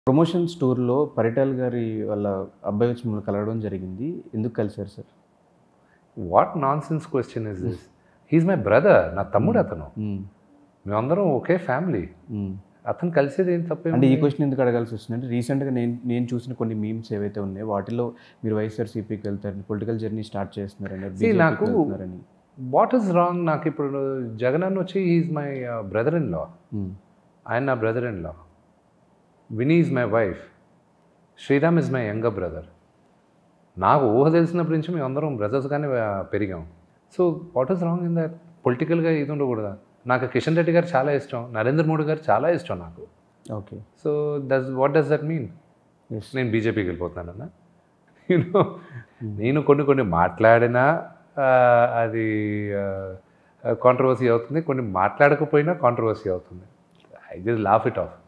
Promotions టూర్లో పరిటాల్ గారి వాళ్ళ అబ్బాయి వచ్చి మిమ్మల్ని కలవడం జరిగింది ఎందుకు కలిశారు sir what nonsense question is this he's my brother నా తమ్ముడు అతను మ్మ్. మేమందరం ఒకే ఫ్యామిలీ మ్మ్. అతను కలిసేది ఏం తప్పే అంటే ఈ క్వశ్చన్ ఎందుకు అడగాల్సి వస్తుంది అంటే రీసెంట్గా నేను నేను చూసిన కొన్ని మీమ్స్ ఏవైతే ఉన్నాయో వాటిలో మీరు వైఎస్ఆర్సీపీకి వెళ్తారని పొలిటికల్ జర్నీ స్టార్ట్ చేస్తున్నారని See, BJP కి నాకు వెళ్తున్నారని వాట్ ఈస్ రాంగ్ నాకు ఇప్పుడు జగన్ అన్న వచ్చి is my brother in law hmm. ఆయన నా brother in law Vini is my wife Sriram is my younger brother నాకు ఊహ తెలిసినప్పటి నుంచి మేము అందరం బ్రదర్స్గానే పెరిగాం so what is wrong in that పొలిటికల్గా ఇది ఉండకూడదా నాకు కిషన్ రెడ్డి గారు చాలా ఇష్టం నరేంద్ర మోడీ గారు చాలా ఇష్టం నాకు okay so does what does that mean yes నేను బీజేపీకి వెళ్ళిపోతానన్నా యూనో నేను కొన్ని కొన్ని మాట్లాడినా ఆ, అది కాంట్రవర్సీ అవుతుంది కొన్ని మాట్లాడకపోయినా కాంట్రవర్సీ అవుతుంది I just laugh it of